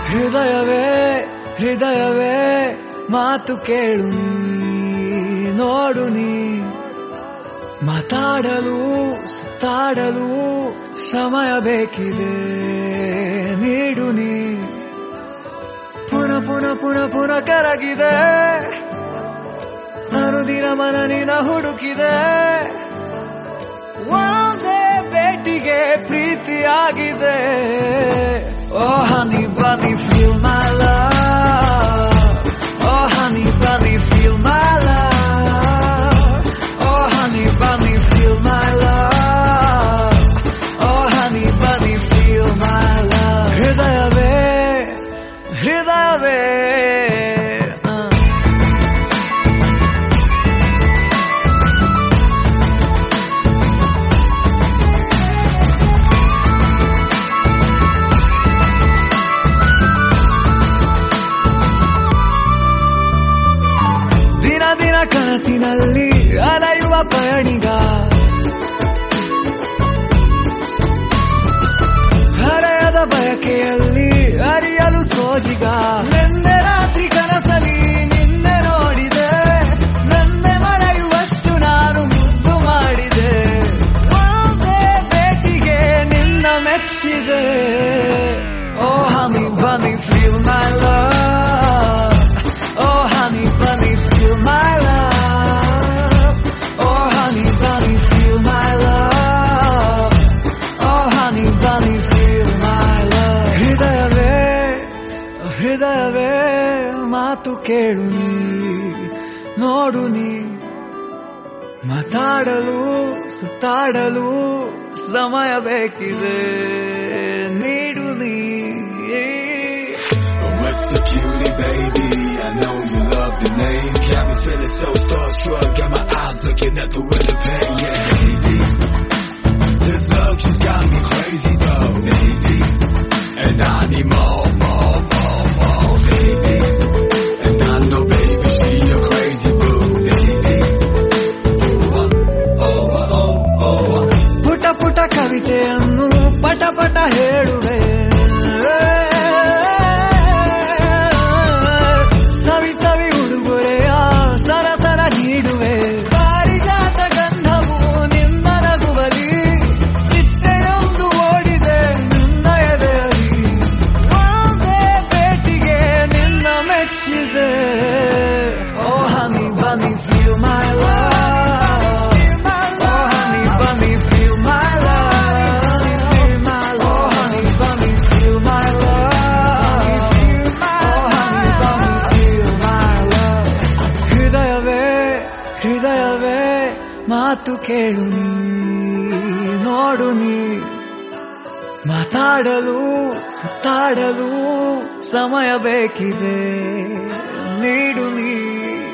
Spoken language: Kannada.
ಹೃದಯವೇ ಹೃದಯವೇ ಮಾತು ಕೇಳು ನೀ, ನೋಡು ನೀ ಮಾತಾಡಲು ಸುತ್ತಾಡಲು ಸಮಯ ಬೇಕಿದೆ ನೀಡು ನೀ ಪುನಃ ಪುನಃ ಪುನಃ ಪುನಃ ಕರಗಿದೆ ಅನುದಿನ ಮನ ನಿನ ಹುಡುಕಿದೆ ಒಂದೇ ಭೇಟಿಗೆ ಪ್ರೀತಿಯಾಗಿದೆ oh honey bunny feel my love oh honey bunny feel my love oh honey bunny feel my love oh honey bunny feel my love ಹೃದಯವೇ ಹೃದಯವೇ ಆ. ದಿನ ದಿನ ಕನಸಿನಲ್ಲಿ ಅಲೆಯುವ ಪಯಣಿಗ ಹರೆಯದ ಬಯಕೆಯಲ್ಲಿ ಅರಿಯಲು ಸೋಜಿಗ ನಿನ್ನೆ ರಾತ್ರಿ ಕನಸಲಿ ನಿನ್ನೆ ನೋಡಿದೆ ನನ್ನೆ ಮರೆಯುವಷ್ಟು ನಾನು ಮುದ್ದು ಮಾಡಿದೆ ಒಂದೇ ಭೇಟಿಗೆ ನಿನ್ನ ಮೆಚ್ಚಿದೆ oh honey bunny feel my love oh honey bunny feel my love oh honey bunny feel my love oh honey bunny feel my love ಹೃದಯವೇ ಹೃದಯವೇ ಮಾತು ಕೇಳು ನೀ ನೋಡು ನೀ ಮಾತಾಡಲು ಸುತ್ತಾಡಲು ಸಮಯ ಬೇಕಿದೆ ನೀಡು ನೀ What's the cutie, baby? I know you love the name. Got me feeling so starstruck. Got my eyes looking at the window pane. Yeah, baby. This love just got me crazy, though, baby. And I need more, more, more, more, baby. And I know, baby, she a crazy boo, baby. Oh, oh, oh, oh, oh. ಪುಟ ಪುಟ ಕವಿತೆಯನ್ನು ಪಟ ಪಟ ಹೇಳುವೆ ಸವಿ ಸವಿ ಉಡುಗೊರೆಯ ಸರಸರ ನೀಡುವೆ ಪಾರಿಜಾತ ಗಂಧವು ನಿನ್ನ ನಗುವಲಿ ಚಿಟ್ಟೆಯೊಂದು ಓಡಿದೆ ನಿನ್ನ ಎದೆಯಲಿ ಒಂದೇ ಭೇಟಿಗೆ ನಿನ್ನ ಮೆಚ್ಚಿದೆ oh honey bunny feel my love oh honey bunny feel my love oh honey bunny feel my love oh honey bunny feel my love ಹೃದಯವೇ ಹೃದಯವೇ ಮಾತು ಕೇಳು ನೀ ನೋಡು ನೀ ಮಾತಾಡಲು ಸುತ್ತಾಡಲು ಸಮಯ ಬೇಕಿದೆ ನೀಡು ನೀ